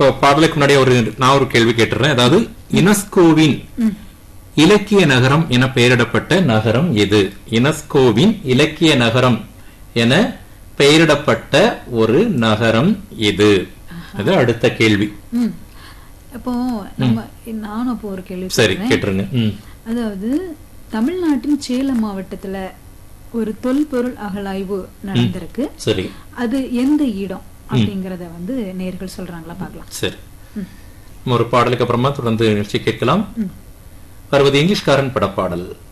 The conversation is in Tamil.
இப்போ பாடலுக்கு முன்னாடி ஒரு நான் ஒரு கேள்வி கேட்டுறேன் அதாவது யுனெஸ்கோவின் இலக்கிய நகரம் என பெயரிடப்பட்ட நகரம் எது யுனெஸ்கோவின் இலக்கிய நகரம் என பெயரிடப்பட்ட ஒரு நகரம் எது அது அடுத்த கேள்வி ம். அப்போ நம்ம நானும் அப்போ ஒரு கேள்வி சரி கேட்கிறேன். கேட்டுருங்க ம் அதாவது தமிழ்நாட்டின் சேலம் மாவட்டத்துல ஒரு தொல்பொருள் அகழாய்வு நடந்திருக்கு சரி அது எந்த இடம் அப்படிங்கறத வந்து நேர்கள் சொல்றாங்களா பார்க்கலாம் சரி நம்ம ஒரு பாடலுக்கு அப்புறமா தொடர்ந்து நிகழ்ச்சி கேட்கலாம் வருவது இங்கிலீஷ்காரன் படப்பாடல்